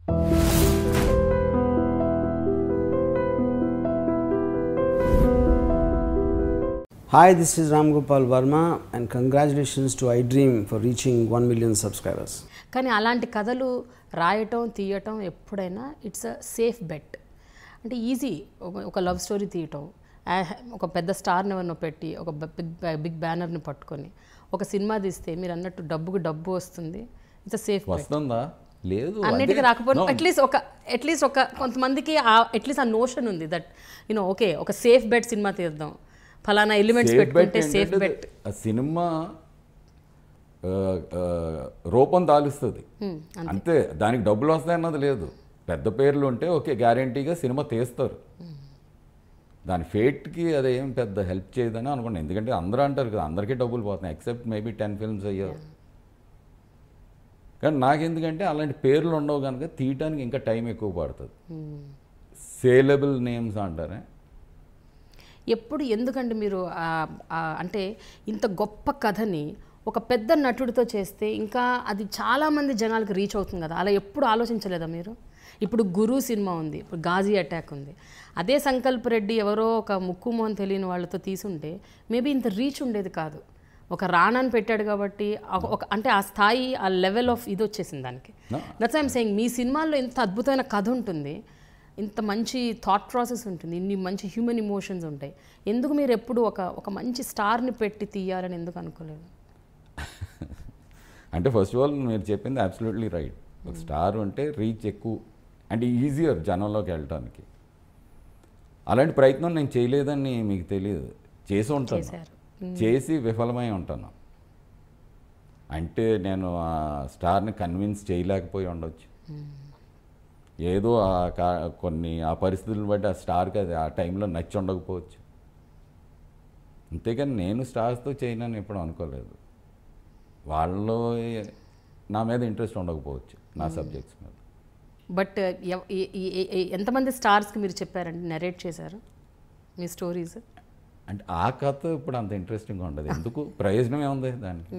Hi, this is Ram Gopal Verma, and congratulations to iDream for reaching 1 million subscribers. కానీ అలాంటి కథలు రాయటం తీయటం ఎప్పుడైనా ఇట్స్ అ సేఫ్ బెట్ అంటే ఈజీ ఒక లవ్ స్టోరీ తీయటం ఆ- ఒక పెద్ద స్టార్ని ఎవరినో పెట్టి ఒక బిగ్ బిగ్ బ్యానర్ని పట్టుకొని ఒక సినిమా తీస్తే మీరు అన్నట్టు డబ్బుకు డబ్బు వస్తుంది ఇట్స్ అ సేఫ్ బెట్ వస్తుందా లేదు అన్నిటికీ అదే- రాకపోయినా No, అట్లీస్ట్ ఒక అట్లీస్ట్ ఒక కొంతమందికి అట్లీస్ట్ ఆ నోషన్ ఉంది దట్ యూనో ఓకే ఒక సేఫ్ బెట్ సినిమా తీద్దాం ఫలానా ఎలిమెంట్స్ safe bet పెట్టుకుంటే సేఫ్ ఏంటంటే బెట్ ఆ సినిమా ఆ, ఆ, రూపం దాలుస్తుంది అంతే దానికి డబ్బులు వస్తాయన్నది లేదు పెద్ద పేర్లు ఉంటే ఓకే గ్యారంటీగా సినిమా తీస్తారు దాని ఫేట్కి అదేం పెద్ద హెల్ప్ చేయదని అనుకున్నాను ఎందుకంటే అందరూ అంటారు కదా అందరికీ డబ్బులు పోతున్నాయి ఎక్సెప్ట్ మేబీ టెన్ ఫిల్మ్స్ అయ్యారు కానీ నాకెందుకంటే అలాంటి పేర్లు ఉండవు కనుక తీయటానికి ఇంకా టైం ఎక్కువ పడుతుంది సేలబుల్ నేమ్స్ అంటారే ఎప్పుడు ఎందుకండి మీరు ఆ- ఆ అంటే ఇంత గొప్ప కథని ఒక పెద్ద నటుడితో చేస్తే ఇంకా అది చాలామంది జనాలకు రీచ్ అవుతుంది కదా అలా ఎప్పుడు ఆలోచించలేదా మీరు ఇప్పుడు గురు సినిమా ఉంది ఇప్పుడు గాజీ అటాక్ ఉంది అదే సంకల్ప్ రెడ్డి ఎవరో ఒక ముక్కు మోహన్ తెలియని వాళ్ళతో తీసుంటే మేబీ ఇంత రీచ్ ఉండేది కాదు ఒక రాణాన్ని పెట్టాడు కాబట్టి ఒక- ఒక అంటే ఆ స్థాయి ఆ లెవెల్ ఆఫ్ ఇది వచ్చేసింది దానికి No. దట్స్ ఐమ్ సెయింగ్ మీ సినిమాల్లో ఇంత అద్భుతమైన కథ ఉంటుంది ఇంత మంచి థాట్ ప్రాసెస్ ఉంటుంది ఇన్ని మంచి హ్యూమన్ ఇమోషన్స్ ఉంటాయి ఎందుకు మీరు ఎప్పుడు ఒక ఒక మంచి స్టార్ని పెట్టి తీయాలని ఎందుకు అనుకోలేదు అంటే ఫస్ట్ ఆఫ్ ఆల్ మీరు చెప్పింది అబ్సల్యూట్లీ రైట్ ఒక స్టార్ ఉంటే రీచ్ ఎక్కువ అంటే ఈజియర్ జనంలోకి వెళ్ళటానికి అలాంటి ప్రయత్నం నేను చేయలేదని మీకు తెలియదు చేసి ఉంటాను చేశారు. చేసి విఫలమై ఉంటాను అంటే నేను ఆ స్టార్ని కన్విన్స్ చేయలేకపోయి ఉండొచ్చు ఏదో ఆ కా- కొన్ని ఆ పరిస్థితులను బట్టి ఆ స్టార్కి అది ఆ టైంలో నచ్చి ఉండకపోవచ్చు అంతేకాని నేను స్టార్స్తో చేయనని ఎప్పుడు అనుకోలేదు వాళ్ళు నా మీద ఇంట్రెస్ట్ ఉండకపోవచ్చు నా సబ్జెక్ట్స్ మీద బట్ ఎంతమంది స్టార్స్కి మీరు చెప్పారండి నరేట్ చేశారు మీ స్టోరీస్ అంటే ఆ కథ ఇప్పుడు అంత ఇంట్రెస్టింగ్ ఉండదు ఎందుకు ప్రయోజనం ఏముంది దానికి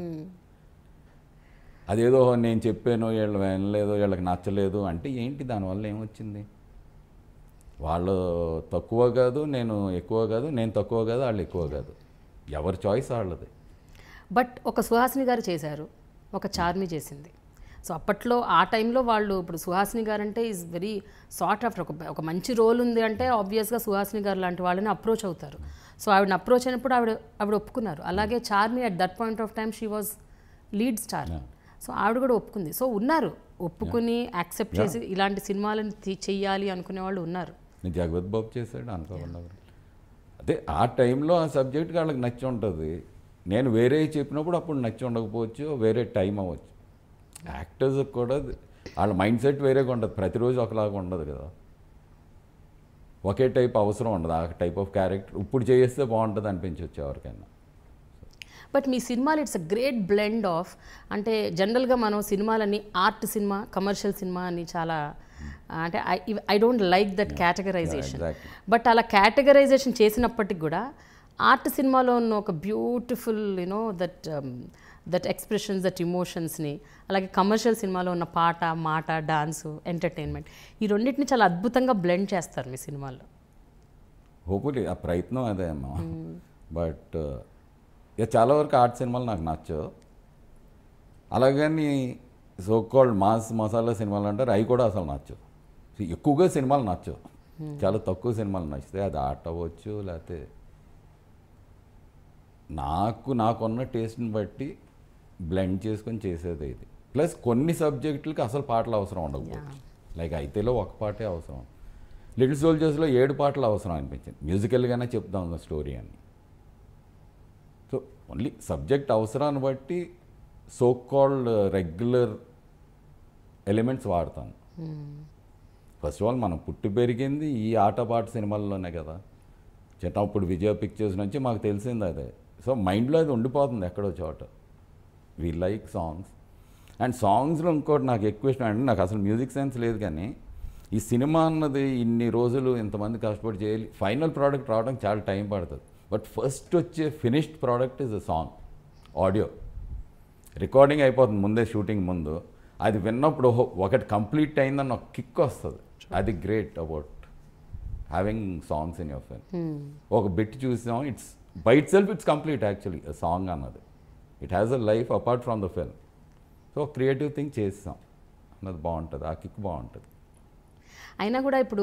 అదేదో నేను చెప్పాను వీళ్ళు వినలేదు వీళ్ళకి నచ్చలేదు అంటే ఏంటి దానివల్ల ఏమొచ్చింది వాళ్ళు తక్కువ కాదు నేను ఎక్కువ కాదు నేను తక్కువ కాదు వాళ్ళు ఎక్కువ కాదు ఎవరి చాయిస్ వాళ్ళది బట్ ఒక సుహాసిని గారు చేశారు ఒక చార్మి చేసింది సో అప్పట్లో ఆ టైంలో వాళ్ళు ఇప్పుడు సుహాసిని గారు అంటే ఈజ్ వెరీ సార్ట్ ఆఫ్టర్ ఒక ఒక మంచి రోల్ ఉంది అంటే ఆబ్వియస్గా సుహాసిని గారు లాంటి వాళ్ళని అప్రోచ్ అవుతారు సో ఆవిడని అప్రోచ్ అయినప్పుడు ఆవిడ ఆవిడ ఒప్పుకున్నారు అలాగే Charmi at that point of time she was lead star so ఆవిడ కూడా ఒప్పుకుంది సో ఉన్నారు ఒప్పుకుని యాక్సెప్ట్ చేసి ఇలాంటి సినిమాలను తీ- చెయ్యాలి అనుకునే వాళ్ళు ఉన్నారు నేను జగవత్ బాబు చేశాడు అనుకోకుండా అదే ఆ టైంలో ఆ సబ్జెక్ట్ వాళ్ళకి నచ్చి ఉంటుంది నేను వేరే చెప్పినప్పుడు అప్పుడు నచ్చి ఉండకపోవచ్చు వేరే టైం అవ్వచ్చు యాక్టర్స్ కూడా వాళ్ళ మైండ్ సెట్ వేరేగా ఉంటుంది ప్రతిరోజు ఒకలాగా ఉండదు కదా ఒకే టైప్ అవసరం ఉండదు ఆ టైప్ ఆఫ్ క్యారెక్టర్ ఇప్పుడు చేస్తే బాగుంటుంది అనిపించవచ్చు ఎవరికైనా బట్ మీ సినిమాలు it's a great blend of అంటే జనరల్గా మనం సినిమాలని ఆర్ట్ సినిమా కమర్షియల్ సినిమా అని చాలా అంటే I I don't like that categorisation Yeah, exactly. But అలా కేటగరైజేషన్ చేసినప్పటికి కూడా ఆర్ట్ సినిమాలో ఉన్న ఒక beautiful you know that that expressions that ఇమోషన్స్ని అలాగే కమర్షియల్ సినిమాలో ఉన్న పాట మాట డాన్సు ఎంటర్టైన్మెంట్ ఈ రెండింటిని చాలా అద్భుతంగా బ్లెండ్ చేస్తారు మీ సినిమాల్లో హోప్ఫుల్లీ ఆ ప్రయత్నం అదే అమ్మా బట్ ఇక చాలా వరకు ఆర్ట్ సినిమాలు నాకు నచ్చవు అలాగని సో కాల్డ్ మాస్ మసాలా సినిమాలు అంటారు అవి కూడా అసలు నచ్చవు So, ఎక్కువగా సినిమాలు నచ్చవు చాలా తక్కువ సినిమాలు నచ్చితే అది ఆర్ట్ అవ్వచ్చు లేకపోతే నాకు నాకున్న టేస్ట్ని బట్టి బ్లెండ్ చేసుకొని చేసేది ఇది ప్లస్ కొన్ని సబ్జెక్టులకి అసలు పాటలు అవసరం ఉండకపోవచ్చు లైక్ అయితేలో ఒక పాటే అవసరం లిటిల్ సోల్జర్స్లో ఏడు పాటలు అవసరం అనిపించింది మ్యూజికల్గానే చెప్దాం స్టోరీ అని సో ఓన్లీ సబ్జెక్ట్ అవసరాన్ని బట్టి సో కాల్డ్ రెగ్యులర్ ఎలిమెంట్స్ వాడతాను ఫస్ట్ ఆఫ్ ఆల్ మనం పుట్టి పెరిగింది ఈ ఆటపాట సినిమాల్లోనే కదా చిన్నప్పుడు విజయ పిక్చర్స్ నుంచి మాకు తెలిసింది అదే సో మైండ్లో అది ఉండిపోతుంది ఎక్కడో చోట వి లైక్ సాంగ్స్ అండ్ సాంగ్స్లో ఇంకోటి నాకు ఎక్కువ ఇష్టం అంటే నాకు అసలు మ్యూజిక్ సెన్స్ లేదు కానీ ఈ సినిమా అన్నది ఇన్ని రోజులు ఇంతమంది కష్టపడి చేయాలి ఫైనల్ ప్రోడక్ట్ రావడానికి చాలా టైం పడుతుంది బట్ ఫస్ట్ వచ్చే finished product is a song audio recording అయిపోతుంది ముందే షూటింగ్ ముందు అది విన్నప్పుడు ఓహో, ఒకటి కంప్లీట్ అయిందని ఒక కిక్ వస్తుంది అది great about having songs in your film ఒక బిట్ చూసాం it's by itself it's complete actually song అన్నది it has a life apart from the film so creative thing చేస్తాం అన్నది బాగుంటుంది ఆ కిక్ బాగుంటుంది అయినా కూడా ఇప్పుడు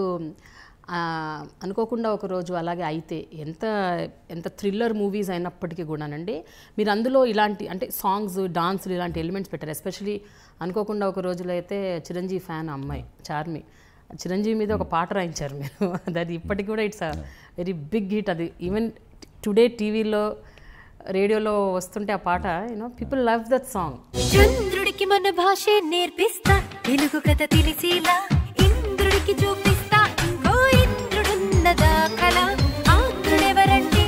ఆ, అనుకోకుండా ఒక రోజు అలాగే అయితే ఎంత ఎంత థ్రిల్లర్ మూవీస్ అయినప్పటికీ కూడానండి మీరు అందులో ఇలాంటి అంటే సాంగ్స్ డాన్స్లు ఇలాంటి ఎలిమెంట్స్ పెట్టారు ఎస్పెషలీ అనుకోకుండా ఒక రోజులో అయితే చిరంజీవి ఫ్యాన్ అమ్మాయి చార్మి చిరంజీవి మీద ఒక పాట రాయించారు మీరు అది ఇప్పటికి కూడా ఇట్స్ వెరీ బిగ్ హిట్ అది ఈవెన్ టుడే టీవీలో రేడియోలో వస్తుంటే ఆ పాట you know people love that song చంద్రుడికి మన భాషే నేర్పిస్తా తెలుగు కథ తెలిసేలా ఇంద్రుడికి చూపిస్తా ఇంకో ఇంద్రుడున్నదా కళ ఆంధ్రుడెవరంటే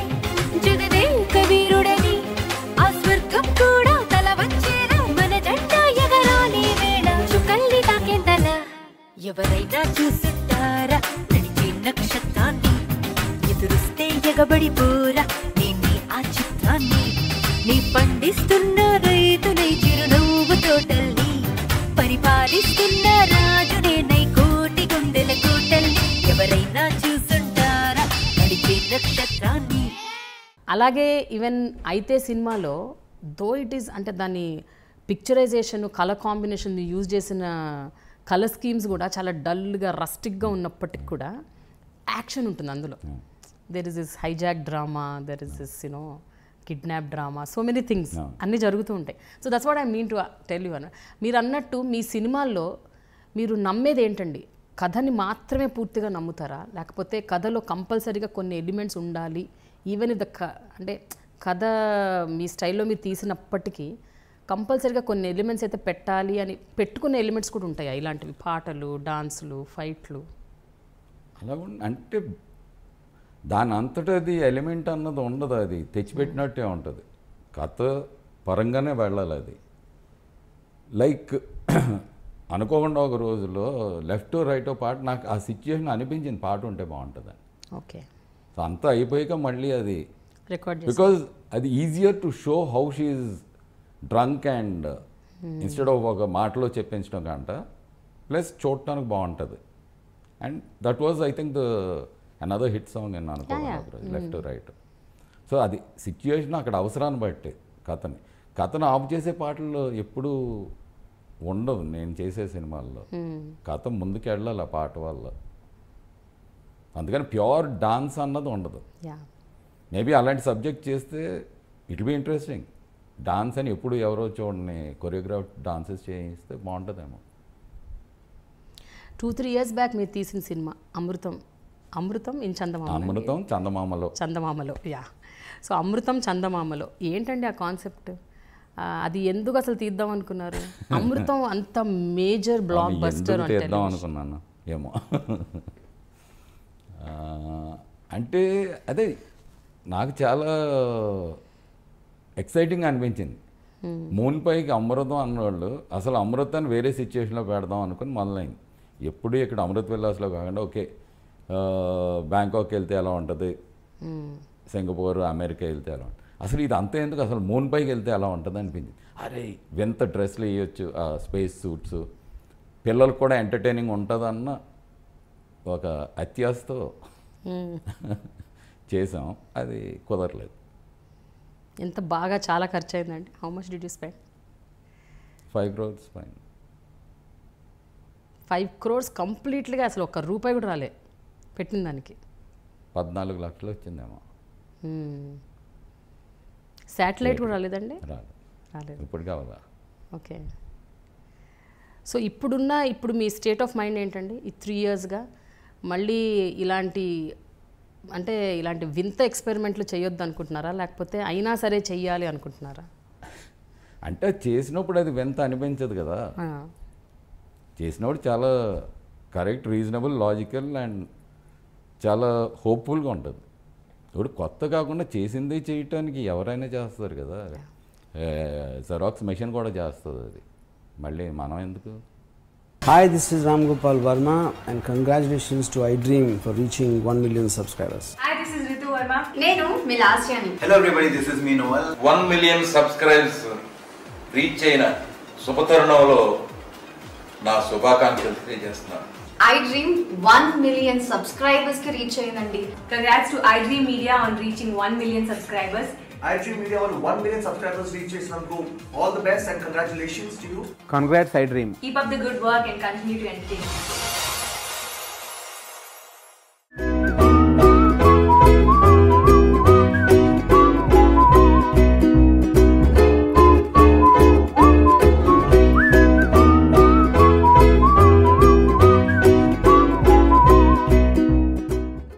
జగదేక వీరుడని ఆ స్వర్గం కూడా తల వచ్చేలా మన జెండా ఎగరాలి వేళ చుక్కల్ని తాకేంతల ఎవరైనా చూసుంటారా నడిచే నక్షత్రాన్ని ఎదురుస్తే ఎగబడి పోరా నేను ఆ చిత్రాన్ని నీ పండిస్తున్న రైతునై చిరునవ్వు తోటల్ని పరిపాలిస్తున్న రాజునే నై కోటి గుండెల కోటల్ని ఎవరైనా చూసుంటారా నడిచే నక్షత్రాన్ని అలాగే ఈవెన్ అయితే సినిమాలో దో ఇట్ ఈస్ అంటే దాన్ని పిక్చరైజేషన్ కలర్ కాంబినేషన్ యూజ్ చేసిన కలర్ స్కీమ్స్ కూడా చాలా డల్గా రస్టిక్గా ఉన్నప్పటికి కూడా యాక్షన్ ఉంటుంది అందులో there is is hijack drama there is is you know kidnap drama so many things అన్నీ జరుగుతూ ఉంటాయి so that's what I mean to tell you అన్న మీరు అన్నట్టు మీ సినిమాల్లో మీరు నమ్మేది ఏంటండి కథని మాత్రమే పూర్తిగా నమ్ముతారా లేకపోతే కథలో కంపల్సరీగా కొన్ని ఎలిమెంట్స్ ఉండాలి ఈవెన్ ఇఫ్ ద క అంటే కథ మీ స్టైల్లో మీరు తీసినప్పటికీ కంపల్సరీగా కొన్ని ఎలిమెంట్స్ అయితే పెట్టాలి అని పెట్టుకునే ఎలిమెంట్స్ కూడా ఉంటాయా ఇలాంటివి పాటలు డాన్సులు ఫైట్లు అలా ఉం- అంటే దాని అంతటా అది ఎలిమెంట్ అన్నది ఉండదు అది తెచ్చిపెట్టినట్టే ఉంటుంది కథ పరంగానే వెళ్ళాలి అది లైక్ అనుకోకుండా ఒక రోజులో లెఫ్ట్ రైట్ పాట నాకు ఆ సిచ్యుయేషన్ అనిపించింది పాట ఉంటే బాగుంటుందని ఓకే సో అంతా అయిపోయాక మళ్ళీ అది రికార్డ్ చేసి బికాజ్ అది easier to show how she drunk and instead of ఒక మాటలో చెప్పించడం కంట ప్లస్ చూడటానికి బాగుంటుంది and that was I think the another hit song అని అనుకోవాలి లెఫ్ట్ రైట్ సో అది సిచ్యుయేషన్ అక్కడ అవసరాన్ని బట్టి కథని కథను ఆఫ్ చేసే పాటలు ఎప్పుడూ ఉండవు నేను చేసే సినిమాల్లో కథ ముందుకు వెళ్ళాలి ఆ పాట వల్ల అందుకని ప్యూర్ డాన్స్ అన్నది ఉండదు యా మేబీ అలాంటి సబ్జెక్ట్ చేస్తే ఇట్ బి ఇంట్రెస్టింగ్ డాన్స్ అని ఎప్పుడు ఎవరో చూడని కొరియోగ్రాఫ్ డాన్సెస్ చేయిస్తే బాగుంటుందేమో టూ త్రీ ఇయర్స్ బ్యాక్ మీరు తీసిన సినిమా అమృతం అమృతం ఇన్ చందమామ అమృతం చందమామలో చందమామలో యా సో అమృతం చందమామలో ఏంటండి ఆ కాన్సెప్ట్ అది ఎందుకు అసలు తీద్దాం అనుకున్నారు అమృతం అంత మేజర్ బ్లాక్ అది బస్టర్ ఎందుకు అంటే తీద్దాం అనుకున్నాను ఏమో ఆ, అంటే అదే నాకు చాలా ఎక్సైటింగ్ అనిపించింది మూన్ పైకి అమృతం అన్నవాళ్ళు అసలు అమృతాన్ని వేరే సిచ్యువేషన్లో పెడదాం అనుకుని మొదలైంది ఎప్పుడు ఇక్కడ అమృత్ విల్లాస్లో కాకుండా ఓకే ఆ, బ్యాంకాక్ వెళ్తే ఎలా ఉంటుంది సింగపూర్ అమెరికా వెళ్తే ఎలా ఉంటుంది అసలు ఇది అంతా ఎందుకు అసలు మూన్ పైకి వెళ్తే ఎలా ఉంటుంది అనిపించింది అరే వింత డ్రెస్లు వేయొచ్చు ఆ స్పేస్ సూట్స్ పిల్లలకు కూడా ఎంటర్టైనింగ్ ఉంటుందన్న ఒక అత్యాసతో చేసాం అది కుదరలేదు ఎంత బాగా చాలా ఖర్చు అయిందండి how much did you spend five crores పైన ఫైవ్ క్రోర్స్ కంప్లీట్లీగా అసలు ఒక్క రూపాయి కూడా రాలే పెట్టిన దానికి పద్నాలుగు లక్షలు వచ్చిందేమో శాటిలైట్ కూడా రాలేదండి రాదు రాలేదు ఇప్పుడు కావాలా ఓకే సో ఇప్పుడున్న ఇప్పుడు మీ స్టేట్ ఆఫ్ మైండ్ ఏంటండి ఈ త్రీ ఇయర్స్గా మళ్ళీ ఇలాంటి అంటే ఇలాంటి వింత ఎక్స్పెరిమెంట్లు చేయొద్దు అనుకుంటున్నారా లేకపోతే అయినా సరే చెయ్యాలి అనుకుంటున్నారా అంటే అది చేసినప్పుడు అది వింత అనిపించదు కదా ఆ, చేసినప్పుడు చాలా కరెక్ట్ రీజనబుల్ లాజికల్ అండ్ చాలా హోప్ఫుల్గా ఉంటుంది ఇప్పుడు కొత్త కాకుండా చేసిందే చేయటానికి ఎవరైనా చేస్తారు కదా జెరాక్స్ మెషిన్ కూడా చేస్తుంది అది మళ్ళీ మనం ఎందుకు Hi, this is Ram Gopal Verma, and congratulations to iDream for reaching 1 million subscribers. Hi, this is Ritu Verma. నేను మీ లాస్యాని Hello everybody, this is me Noel. One million subscribes reach అయిన శుభతరుణంలో నా శుభాకాంక్షలు తెలియజేస్తున్నాను iDream one million subscribers కి reach అయ్యిందండి Congrats to iDream Media on reaching 1 million subscribers. iDream Media on 1 million subscribers reach చేసినందుకు all the best and congratulations to you. Congrats, I dream. Keep up the good work and continue to entertain. us.